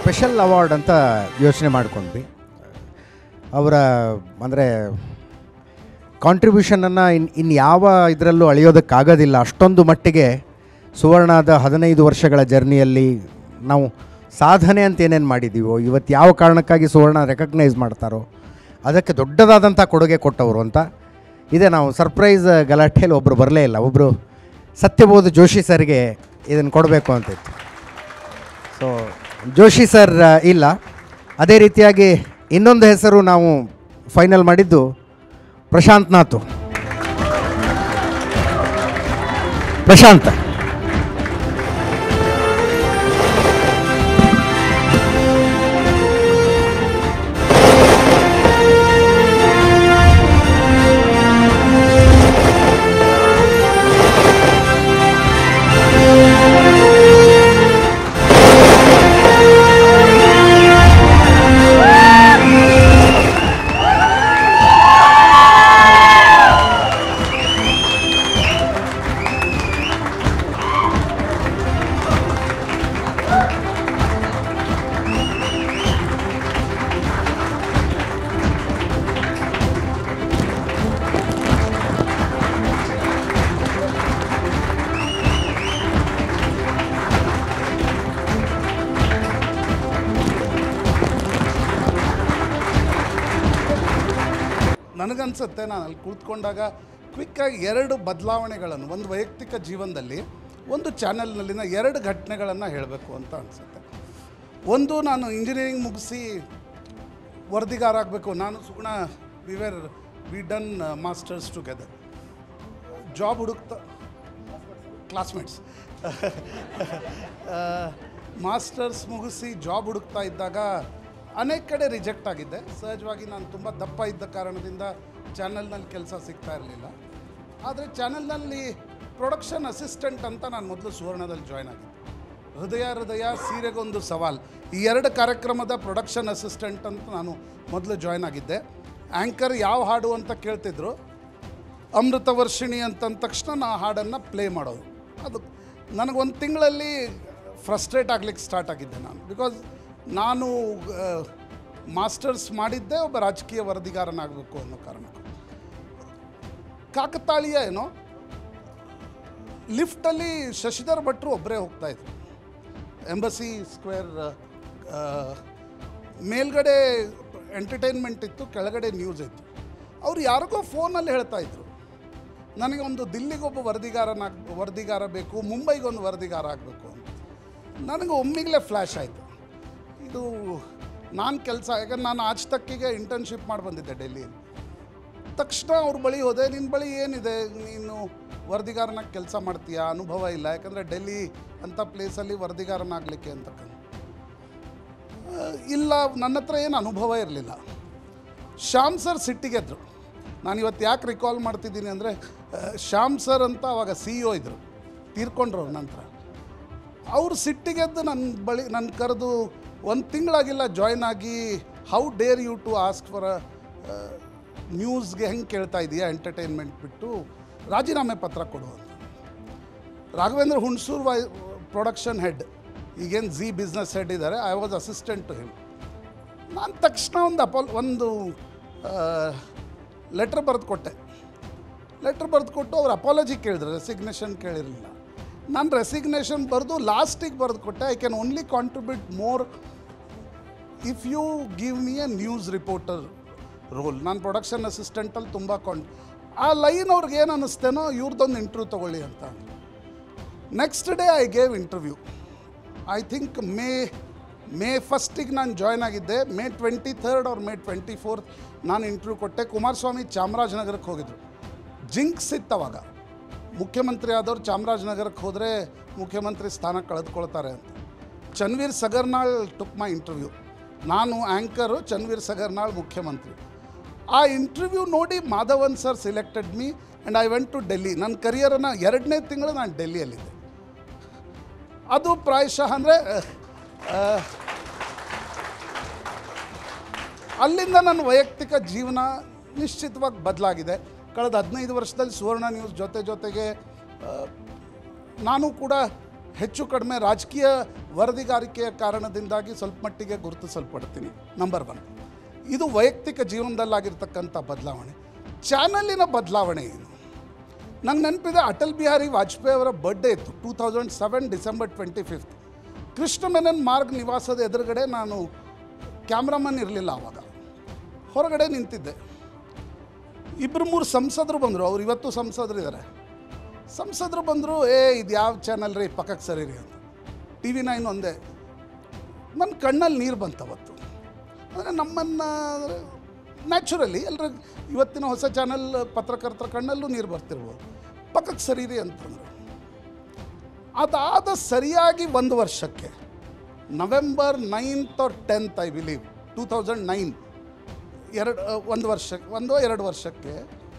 special award ಅಂತ ಯೋಚನೆ ಮಾಡ್ಕೊಂಡ್ವಿ ಅವರ ಅಂದರೆ ಕಾಂಟ್ರಿಬ್ಯೂಷನನ್ನು ಇನ್ ಇನ್ನು ಯಾವ ಇದರಲ್ಲೂ ಅಳೆಯೋದಕ್ಕಾಗೋದಿಲ್ಲ ಅಷ್ಟೊಂದು ಮಟ್ಟಿಗೆ ಸುವರ್ಣದ ಹದಿನೈದು ವರ್ಷಗಳ ಜರ್ನಿಯಲ್ಲಿ ನಾವು ಸಾಧನೆ ಅಂತ ಏನೇನು ಮಾಡಿದ್ದೀವೋ ಇವತ್ತು ಯಾವ ಕಾರಣಕ್ಕಾಗಿ ಸುವರ್ಣ ರೆಕಗ್ನೈಸ್ ಮಾಡ್ತಾರೋ ಅದಕ್ಕೆ ದೊಡ್ಡದಾದಂಥ ಕೊಡುಗೆ ಕೊಟ್ಟವರು ಅಂತ ಇದೆ ನಾವು ಸರ್ಪ್ರೈಸ್ ಗಲಾಟೆಯಲ್ಲಿ ಒಬ್ಬರು ಬರಲೇ ಇಲ್ಲ ಒಬ್ಬರು ಸತ್ಯಬೋಧ ಜೋಶಿ ಸರ್ಗೆ ಇದನ್ನು ಕೊಡಬೇಕು ಅಂತಿತ್ತು ಸೊ ಜೋಶಿ ಸರ್ ಆ, ಇಲ್ಲ ಅದೇ ರೀತಿಯಾಗಿ ಇನ್ನೊಂದು ಹೆಸರು ನಾವು ಫೈನಲ್ ಮಾಡಿದ್ದು ಪ್ರಶಾಂತ್ ನಾಥು ಪ್ರಶಾಂತ್ ನನಗನ್ಸುತ್ತೆ ನಾನು ಅಲ್ಲಿ ಕುಳಿತುಕೊಂಡಾಗ ಕ್ವಿಕ್ಕಾಗಿ ಎರಡು ಬದಲಾವಣೆಗಳನ್ನು ಒಂದು ವೈಯಕ್ತಿಕ ಜೀವನದಲ್ಲಿ ಒಂದು ಚಾನೆಲ್ನಲ್ಲಿನ ಎರಡು ಘಟನೆಗಳನ್ನು ಹೇಳಬೇಕು ಅಂತ ಅನಿಸುತ್ತೆ ಒಂದು ನಾನು ಇಂಜಿನಿಯರಿಂಗ್ ಮುಗಿಸಿ ವರದಿಗಾರ ಆಗಬೇಕು ನಾನು Suguna we were we done masters together job ಹುಡುಕ್ತಾ ಕ್ಲಾಸ್ಮೇಟ್ಸ್ ಮಾಸ್ಟರ್ಸ್ ಮುಗಿಸಿ ಜಾಬ್ ಹುಡುಕ್ತಾ ಇದ್ದಾಗ ಅನೇಕ ಕಡೆ ರಿಜೆಕ್ಟ್ ಆಗಿದ್ದೆ ಸಹಜವಾಗಿ ನಾನು ತುಂಬ ದಪ್ಪ ಇದ್ದ ಕಾರಣದಿಂದ ಚಾನಲ್ನಲ್ಲಿ ಕೆಲಸ ಸಿಗ್ತಾ ಇರಲಿಲ್ಲ ಆದರೆ ಚಾನಲ್ನಲ್ಲಿ ಪ್ರೊಡಕ್ಷನ್ ಅಸಿಸ್ಟೆಂಟ್ ಅಂತ ನಾನು ಮೊದಲು ಸುವರ್ಣದಲ್ಲಿ ಜಾಯ್ನ್ ಆಗಿದ್ದೆ ಹೃದಯ ಹೃದಯ ಸೀರೆಗೊಂದು ಸವಾಲ್ ಈ ಎರಡು ಕಾರ್ಯಕ್ರಮದ ಪ್ರೊಡಕ್ಷನ್ ಅಸಿಸ್ಟೆಂಟ್ ಅಂತ ನಾನು ಮೊದಲು ಜಾಯ್ನ್ ಆಗಿದ್ದೆ ಆ್ಯಂಕರ್ ಯಾವ ಹಾಡು ಅಂತ ಕೇಳ್ತಿದ್ರು ಅಮೃತ ವರ್ಷಿಣಿ ಅಂತಂದ ತಕ್ಷಣ ನಾ ಹಾಡನ್ನು ಪ್ಲೇ ಮಾಡೋದು ಅದು ನನಗೊಂದು ತಿಂಗಳಲ್ಲಿ ಫ್ರಸ್ಟ್ರೇಟ್ ಆಗ್ಲಿಕ್ಕೆ ಸ್ಟಾರ್ಟ್ ಆಗಿದ್ದೆ ನಾನು ಬಿಕಾಸ್ ನಾನು ಮಾಸ್ಟರ್ಸ್ ಮಾಡಿದ್ದೆ ಒಬ್ಬ ರಾಜಕೀಯ ವರದಿಗಾರನಾಗಬೇಕು ಅನ್ನೋ ಕಾರಣಕ್ಕೆ ಕಾಕತಾಳೀಯ ಏನೋ ಲಿಫ್ಟಲ್ಲಿ ಶಶಿಧರ್ ಭಟ್ರು ಒಬ್ಬರೇ ಹೋಗ್ತಾಯಿದ್ರು ಎಂಬಸಿ ಸ್ಕ್ವೇರ್ ಮೇಲ್ಗಡೆ ಎಂಟರ್ಟೈನ್ಮೆಂಟ್ ಇತ್ತು ಕೆಳಗಡೆ ನ್ಯೂಸ್ ಇತ್ತು ಅವ್ರು ಯಾರಿಗೋ ಫೋನಲ್ಲಿ ಹೇಳ್ತಾ ಇದ್ರು ನನಗೆ ಒಂದು ದಿಲ್ಲಿಗೊಬ್ಬ ವರದಿಗಾರನಾಗ ವರದಿಗಾರ ಬೇಕು ಮುಂಬೈಗೊಂದು ವರದಿಗಾರ ಆಗಬೇಕು ಅಂತ ನನಗೆ ಒಮ್ಮಿಗಲೇ ಫ್ಲ್ಯಾಶ್ ಆಯಿತು ಇದು ನಾನು ಕೆಲಸ ಯಾಕಂದ್ರೆ ನಾನು ಆಜ್ ತಕ್ಕಿಗೆ ಇಂಟರ್ನ್ಶಿಪ್ ಮಾಡಿ ಬಂದಿದ್ದೆ ಡೆಲ್ಲಿಯಲ್ಲಿ ತಕ್ಷಣ ಅವ್ರ ಬಳಿ ಹೋದೆ ನಿನ್ನ ಬಳಿ ಏನಿದೆ ನೀನು ವರದಿಗಾರನಾಗಿ ಕೆಲಸ ಮಾಡ್ತೀಯಾ ಅನುಭವ ಇಲ್ಲ ಯಾಕಂದರೆ ಡೆಲ್ಲಿ ಅಂಥ ಪ್ಲೇಸಲ್ಲಿ ವರದಿಗಾರನಾಗಲಿಕ್ಕೆ ಅಂತಕ್ಕಂಥ ಆ, ಇಲ್ಲ ನನ್ನ ಹತ್ರ ಏನು ಅನುಭವ ಇರಲಿಲ್ಲ ಶ್ಯಾಮ್ ಸರ್ ಸಿಟ್ಟಿಗೆದ್ರು ನಾನು ಇವತ್ತು ಯಾಕೆ ರಿಕಾಲ್ ಮಾಡ್ತಿದ್ದೀನಿ ಅಂದರೆ ಶ್ಯಾಮ್ ಸರ್ ಅಂತ ಅವಾಗ ಸಿ ಇ ಒ ಇದ್ದರು ತೀರ್ಕೊಂಡ್ರು ಅವ್ರ ನಂತರ ಅವ್ರು ಸಿಟ್ಟಿಗೆದ್ದು ನನ್ನ ಬಳಿ ನನ್ನ ಕರೆದು ಒಂದು ತಿಂಗಳಾಗಿಲ್ಲ ಜಾಯ್ನ್ ಆಗಿ how dare you to ask for ನ್ಯೂಸ್ಗೆ ಹೆಂಗೆ ಕೇಳ್ತಾ ಇದೆಯಾ ಎಂಟರ್ಟೈನ್ಮೆಂಟ್ ಬಿಟ್ಟು ರಾಜೀನಾಮೆ ಪತ್ರ ಕೊಡು ಅಂತ ರಾಘವೇಂದ್ರ ಹುಣಸೂರ್ ವೈ ಪ್ರೊಡಕ್ಷನ್ ಹೆಡ್ ಈಗೇನು ಝಿ ಬಿಸ್ನೆಸ್ ಹೆಡ್ ಇದ್ದಾರೆ I was assistant to him ನಾನು ತಕ್ಷಣ ಒಂದು ಅಪಾಲ್ ಒಂದು ಲೆಟ್ರ್ ಬರೆದು ಕೊಟ್ಟೆ ಲೆಟ್ರ್ ಬರೆದು ಕೊಟ್ಟು ಅವ್ರು ಅಪಾಲಜಿ ಕೇಳಿದ್ರು ರೆಸಿಗ್ನೇಷನ್ ಕೇಳಿರಲಿಲ್ಲ ನಾನು ರೆಸಿಗ್ನೇಷನ್ ಬರೆದು ಲಾಸ್ಟಿಗೆ ಬರೆದು ಕೊಟ್ಟೆ I can only contribute more if you give me a news reporter role ನಾನು ಪ್ರೊಡಕ್ಷನ್ ಅಸಿಸ್ಟೆಂಟಲ್ಲಿ ತುಂಬ ಕಾನ್ ಆ ಲೈನ್ ಅವ್ರಿಗೆ ಏನು ಅನ್ನಿಸ್ತೇನೋ ಇವ್ರದ್ದೊಂದು ಇಂಟರ್ವ್ಯೂ ತೊಗೊಳ್ಳಿ ಅಂತ next day I gave interview I think May May ಫಸ್ಟಿಗೆ ನಾನು ಜಾಯ್ನ್ ಆಗಿದ್ದೆ ಮೇ ಟ್ವೆಂಟಿ ಥರ್ಡ್ ಅವ್ರ ಮೇ ಟ್ವೆಂಟಿ ಫೋರ್ತ್ ನಾನು ಇಂಟರ್ವ್ಯೂ ಕೊಟ್ಟೆ ಕುಮಾರಸ್ವಾಮಿ ಚಾಮರಾಜನಗರಕ್ಕೆ ಹೋಗಿದ್ರು ಜಿಂಕ್ಸ್ ಇತ್ತು ಅವಾಗ ಮುಖ್ಯಮಂತ್ರಿ ಆದವ್ರು ಚಾಮರಾಜನಗರಕ್ಕೆ ಹೋದರೆ ಮುಖ್ಯಮಂತ್ರಿ ಸ್ಥಾನ ಕಳೆದುಕೊಳ್ತಾರೆ ಅಂತ Chanveer Sagarnal took my interview ನಾನು ಆ್ಯಂಕರು ಚನ್ವೀರ್ ಸಗರ್ನಾಳ್ ಮುಖ್ಯಮಂತ್ರಿ ಆ ಇಂಟರ್ವ್ಯೂ ನೋಡಿ Madhavan sir selected me and I went to Delhi ನನ್ನ ಕರಿಯರನ್ನು ಎರಡನೇ ತಿಂಗಳು ನಾನು ಡೆಲ್ಲಿಯಲ್ಲಿದ್ದೆ ಅದು ಪ್ರಾಯಶಃ ಅಂದರೆ ಅಲ್ಲಿಂದ ನನ್ನ ವೈಯಕ್ತಿಕ ಜೀವನ ನಿಶ್ಚಿತವಾಗಿ ಬದಲಾಗಿದೆ ಕಳೆದ ಹದಿನೈದು ವರ್ಷದಲ್ಲಿ ಸುವರ್ಣ ನ್ಯೂಸ್ ಜೊತೆ ಜೊತೆಗೆ ಆ, ನಾನು ಕೂಡ ಹೆಚ್ಚು ಕಡಿಮೆ ರಾಜಕೀಯ ವರದಿಗಾರಿಕೆಯ ಕಾರಣದಿಂದಾಗಿ ಸ್ವಲ್ಪ ಮಟ್ಟಿಗೆ ಗುರುತಿಸಲ್ಪಡ್ತೀನಿ ನಂಬರ್ ಒನ್ ಇದು ವೈಯಕ್ತಿಕ ಜೀವನದಲ್ಲಾಗಿರ್ತಕ್ಕಂಥ ಬದಲಾವಣೆ ಚಾನಲಿನ ಬದಲಾವಣೆ ಏನು ನಂಗೆ ನೆನಪಿದೆ ಅಟಲ್ ಬಿಹಾರಿ ವಾಜಪೇಯಿ ಅವರ ಬರ್ಡೇ ಇತ್ತು two thousand seven December twenty fifth Krishna Menon Marg ನಿವಾಸದ ಎದುರುಗಡೆ ನಾನು ಕ್ಯಾಮ್ರಾಮನ್ ಇರಲಿಲ್ಲ ಆವಾಗ ಹೊರಗಡೆ ನಿಂತಿದ್ದೆ ಇಬ್ಬರು ಮೂರು ಸಂಸದರು ಬಂದರು ಅವ್ರು ಇವತ್ತು ಸಂಸದರು ಇದ್ದಾರೆ ಸಂಸದರು ಬಂದರು ಏ ಇದು ಯಾವ ಚಾನಲ್ ರೀ ಪಕ್ಕಕ್ಕೆ ಸರಿ ರೀ ಅಂತ ಟಿ ವಿ ನೈನ್ ಒಂದೇ ನನ್ನ ಕಣ್ಣಲ್ಲಿ ನೀರು ಬಂತವತ್ತು ಅಂದರೆ ನಮ್ಮನ್ನು ನ್ಯಾಚುರಲಿ ಎಲ್ಲರ ಇವತ್ತಿನ ಹೊಸ ಚಾನಲ್ ಪತ್ರಕರ್ತರ ಕಣ್ಣಲ್ಲೂ ನೀರು ಬರ್ತಿರ್ಬೋದು ಪಕ್ಕಕ್ಕೆ ಸರಿರಿ ಅಂತಂದರು ಅದಾದ ಸರಿಯಾಗಿ ಒಂದು ವರ್ಷಕ್ಕೆ November ninth or tenth I believe two thousand nine ಎರಡು ಒಂದು ವರ್ಷಕ್ಕೆ ಒಂದೋ ಎರಡು ವರ್ಷಕ್ಕೆ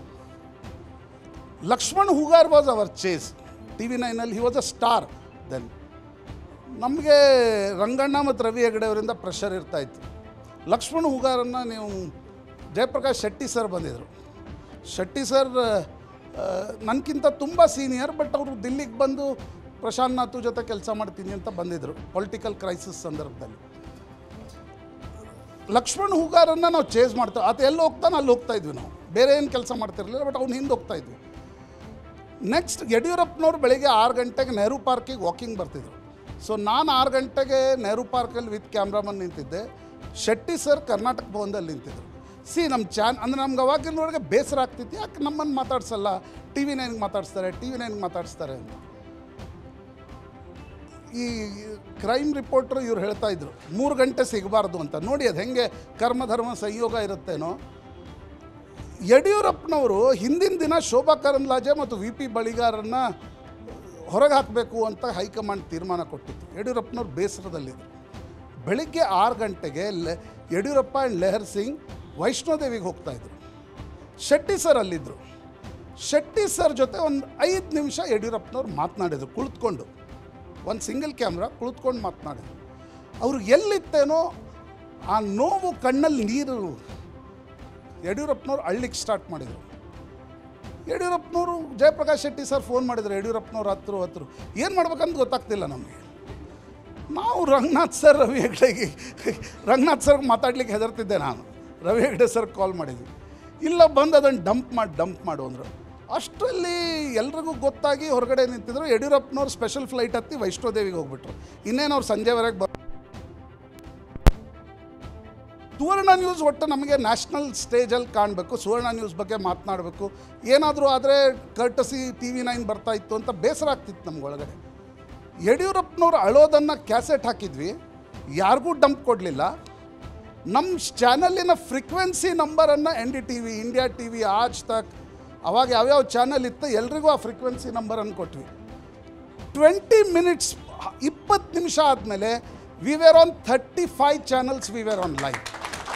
Laxman Hoogar was our chase T V ನೈನಲ್ಲಿ he was a star then ನಮಗೆ ರಂಗಣ್ಣ ಮತ್ತು ರವಿ ಹೆಗಡೆ ಅವರಿಂದ ಪ್ರೆಷರ್ ಇರ್ತಾಯಿತ್ತು ಲಕ್ಷ್ಮಣ್ ಹೂಗಾರನ್ನು ನೀವು ಜಯಪ್ರಕಾಶ್ ಶೆಟ್ಟಿ ಸರ್ ಬಂದಿದ್ದರು ಶೆಟ್ಟಿ ಸರ್ ನನಗಿಂತ ತುಂಬ ಸೀನಿಯರ್ ಬಟ್ ಅವರು ದಿಲ್ಲಿಗೆ ಬಂದು ಪ್ರಶಾಂತ್ ನಾಥು ಜೊತೆ ಕೆಲಸ ಮಾಡ್ತೀನಿ ಅಂತ ಬಂದಿದ್ದರು ಪೊಲಿಟಿಕಲ್ ಕ್ರೈಸಿಸ್ ಸಂದರ್ಭದಲ್ಲಿ ಲಕ್ಷ್ಮಣ್ ಹೂಗಾರನ್ನು ನಾವು ಚೇಸ್ ಮಾಡ್ತೇವೆ ಆತ ಎಲ್ಲಿ ಹೋಗ್ತಾನೆ ಅಲ್ಲಿ ಹೋಗ್ತಾ ಇದ್ವಿ ನಾವು ಬೇರೆ ಏನು ಕೆಲಸ ಮಾಡ್ತಿರ್ಲಿಲ್ಲ ಬಟ್ ಅವ್ನು ಹಿಂದೆ ಹೋಗ್ತಾ ಇದ್ವಿ ನೆಕ್ಸ್ಟ್ ಯಡಿಯೂರಪ್ಪನವ್ರು ಬೆಳಿಗ್ಗೆ ಆರು ಗಂಟೆಗೆ ನೆಹರು ಪಾರ್ಕಿಗೆ ವಾಕಿಂಗ್ ಬರ್ತಿದ್ರು ಸೊ ನಾನು ಆರು ಗಂಟೆಗೆ ನೆಹರು ಪಾರ್ಕಲ್ಲಿ ವಿತ್ ಕ್ಯಾಮ್ರಾಮನ್ ನಿಂತಿದ್ದೆ ಶೆಟ್ಟಿ ಸರ್ ಕರ್ನಾಟಕ ಭವನದಲ್ಲಿ ನಿಂತಿದ್ರು ಸಿ ನಮ್ಮ ಚಾನ್ ಅಂದರೆ ನಮ್ಗೆ ಅವಾಗಿನವರೆಗೆ ಬೇಸರ ಆಗ್ತಿತ್ತು ಯಾಕೆ ನಮ್ಮನ್ನು ಮಾತಾಡ್ಸಲ್ಲ ಟಿ ವಿ ನೈನ್ಗೆ ಮಾತಾಡಿಸ್ತಾರೆ ಟಿ ವಿ ನೈನ್ಗೆ ಮಾತಾಡಿಸ್ತಾರೆ ಅಂತ ಈ ಕ್ರೈಮ್ ರಿಪೋರ್ಟ್ರು ಇವ್ರು ಹೇಳ್ತಾ ಇದ್ರು ಮೂರು ಗಂಟೆ ಸಿಗಬಾರ್ದು ಅಂತ ನೋಡಿ ಅದು ಹೆಂಗೆ ಕರ್ಮಧರ್ಮ ಸಂಯೋಗ ಇರುತ್ತೇನೋ ಯಡಿಯೂರಪ್ಪನವರು ಹಿಂದಿನ ದಿನ ಶೋಭಾ ಕರಂದ್ಲಾಜೆ ಮತ್ತು ವಿ ಪಿ ಬಳಿಗಾರನ್ನ ಹೊರಗೆ ಹಾಕಬೇಕು ಅಂತ ಹೈಕಮಾಂಡ್ ತೀರ್ಮಾನ ಕೊಟ್ಟಿತ್ತು ಯಡಿಯೂರಪ್ಪನವ್ರು ಬೇಸರದಲ್ಲಿದ್ದರು ಬೆಳಿಗ್ಗೆ ಆರು ಗಂಟೆಗೆ ಲೆ ಯಡಿಯೂರಪ್ಪ ಆ್ಯಂಡ್ ಲೆಹರ್ ಸಿಂಗ್ ವೈಷ್ಣೋದೇವಿಗೆ ಹೋಗ್ತಾಯಿದ್ರು ಶೆಟ್ಟಿ ಸರ್ ಅಲ್ಲಿದ್ದರು ಶೆಟ್ಟಿ ಸರ್ ಜೊತೆ ಒಂದು ಐದು ನಿಮಿಷ ಯಡಿಯೂರಪ್ಪನವ್ರು ಮಾತನಾಡಿದರು ಕುಳಿತುಕೊಂಡು ಒಂದು ಸಿಂಗಲ್ ಕ್ಯಾಮ್ರಾ ಕುಳಿತುಕೊಂಡು ಮಾತನಾಡಿದ್ರು ಅವ್ರು ಎಲ್ಲಿತ್ತೇನೋ ಆ ನೋವು ಕಣ್ಣಲ್ಲಿ ನೀರು ಯಡಿಯೂರಪ್ಪನವ್ರು ಅಳ್ಳಿಕ್ಕೆ ಸ್ಟಾರ್ಟ್ ಮಾಡಿದರು ಯಡಿಯೂರಪ್ಪನವರು ಜಯಪ್ರಕಾಶ್ ಶೆಟ್ಟಿ ಸರ್ ಫೋನ್ ಮಾಡಿದ್ರು ಯಡಿಯೂರಪ್ಪನವ್ರು ಹತ್ರ ಹತ್ರ ಏನು ಮಾಡ್ಬೇಕಂತ ಗೊತ್ತಾಗ್ತಿಲ್ಲ ನಮಗೆ ನಾವು ರಂಗನಾಥ್ ಸರ್ ರವಿ ಹೆಗ್ಡೆಗೆ ರಂಗನಾಥ್ ಸರ್ಗೆ ಮಾತಾಡ್ಲಿಕ್ಕೆ ಹೆದರ್ತಿದ್ದೆ ನಾನು ರವಿ ಹೆಗ್ಡೆ ಸರ್ ಕಾಲ್ ಮಾಡಿದ್ವಿ ಇಲ್ಲ ಬಂದು ಅದನ್ನು ಡಂಪ್ ಮಾಡಿ ಡಂಪ್ ಮಾಡು ಅಂದರು ಅಷ್ಟರಲ್ಲಿ ಎಲ್ರಿಗೂ ಗೊತ್ತಾಗಿ ಹೊರಗಡೆ ನಿಂತಿದ್ರು ಯಡಿಯೂರಪ್ಪನವ್ರು ಸ್ಪೆಷಲ್ ಫ್ಲೈಟ್ ಹತ್ತಿ ವೈಷ್ಣೋದೇವಿಗೆ ಹೋಗ್ಬಿಟ್ರು ಇನ್ನೇನು ಅವ್ರು ಸಂಜೆವರೆಗೆ ಬ ಸುವರ್ಣ ನ್ಯೂಸ್ ಒಟ್ಟು ನಮಗೆ ನ್ಯಾಷನಲ್ ಸ್ಟೇಜಲ್ಲಿ ಕಾಣಬೇಕು ಸುವರ್ಣ ನ್ಯೂಸ್ ಬಗ್ಗೆ ಮಾತನಾಡಬೇಕು ಏನಾದರೂ ಆದರೆ ಕರ್ಟಸಿ ಟಿ ವಿ ನೈನ್ ಬರ್ತಾ ಇತ್ತು ಅಂತ ಬೇಸರ ಆಗ್ತಿತ್ತು ನಮ್ಗೆ ಒಳಗಡೆ ಯಡಿಯೂರಪ್ಪನವ್ರು ಅಳೋದನ್ನು ಕ್ಯಾಸೆಟ್ ಹಾಕಿದ್ವಿ ಯಾರಿಗೂ ಡಂಪ್ ಕೊಡಲಿಲ್ಲ ನಮ್ಮ ಚಾನಲಿನ ಫ್ರೀಕ್ವೆನ್ಸಿ ನಂಬರನ್ನು N D T V India T V Aaj Tak ಅವಾಗ ಯಾವ್ಯಾವ ಚಾನಲ್ ಇತ್ತು ಎಲ್ರಿಗೂ ಆ ಫ್ರೀಕ್ವೆನ್ಸಿ ನಂಬರನ್ನು ಕೊಟ್ವಿ ಟ್ವೆಂಟಿ ಮಿನಿಟ್ಸ್ ಇಪ್ಪತ್ತು ನಿಮಿಷ ಆದಮೇಲೆ we were on thirty five channels we were on live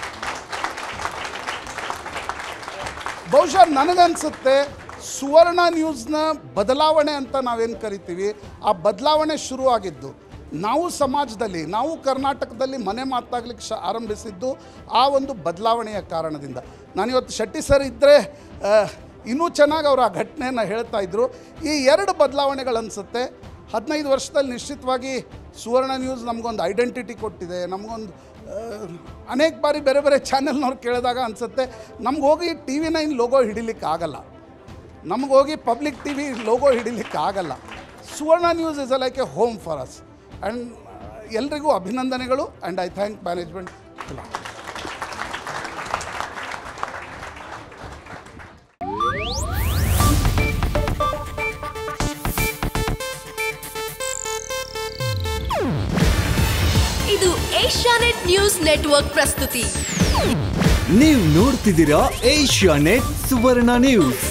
ಬಹುಶಃ ನನಗನ್ಸುತ್ತೆ ಸುವರ್ಣ ನ್ಯೂಸ್ನ ಬದಲಾವಣೆ ಅಂತ ನಾವೇನು ಕರಿತೀವಿ ಆ ಬದಲಾವಣೆ ಶುರುವಾಗಿದ್ದು ನಾವು ಸಮಾಜದಲ್ಲಿ ನಾವು ಕರ್ನಾಟಕದಲ್ಲಿ ಮನೆ ಮಾತಾಗ್ಲಿಕ್ಕೆ ಶ ಆರಂಭಿಸಿದ್ದು ಆ ಒಂದು ಬದಲಾವಣೆಯ ಕಾರಣದಿಂದ ನಾನಿವತ್ತು ಶೆಟ್ಟಿ ಸರ್ ಇದ್ದರೆ ಇನ್ನೂ ಚೆನ್ನಾಗಿ ಅವರು ಆ ಘಟನೆಯನ್ನು ಹೇಳ್ತಾ ಇದ್ದರು ಈ ಎರಡು ಬದಲಾವಣೆಗಳನ್ಸುತ್ತೆ ಹದಿನೈದು ವರ್ಷದಲ್ಲಿ ನಿಶ್ಚಿತವಾಗಿ ಸುವರ್ಣ ನ್ಯೂಸ್ ನಮಗೊಂದು ಐಡೆಂಟಿಟಿ ಕೊಟ್ಟಿದೆ ನಮಗೊಂದು ಅನೇಕ ಬಾರಿ ಬೇರೆ ಬೇರೆ ಚಾನೆಲ್ನವ್ರು ಕೇಳಿದಾಗ ಅನಿಸುತ್ತೆ ನಮ್ಗೆ ಹೋಗಿ ಟಿ ವಿ ನೈನ್ ಲೋಗೋ ಹಿಡಿಲಿಕ್ಕೆ ಆಗಲ್ಲ ನಮ್ಗೆ ಹೋಗಿ ಪಬ್ಲಿಕ್ ಟಿ ವಿ ಲೋಗೋ ಹಿಡಿಲಿಕ್ಕೆ ಆಗಲ್ಲ Suvarna news is a like a home for us and ಎಲ್ರಿಗೂ ಅಭಿನಂದನೆಗಳು ಆ್ಯಂಡ್ ಐ ಥ್ಯಾಂಕ್ ಮ್ಯಾನೇಜ್ಮೆಂಟ್ ಇದು ಏಷ್ಯಾನೆಟ್ ನ್ಯೂಸ್ ನೆಟ್ವರ್ಕ್ ಪ್ರಸ್ತುತಿ ನೀವು ನೋಡ್ತಿದ್ದೀರಾ ಏಷ್ಯಾ ನೆಟ್ ಸುವರ್ಣ ನ್ಯೂಸ್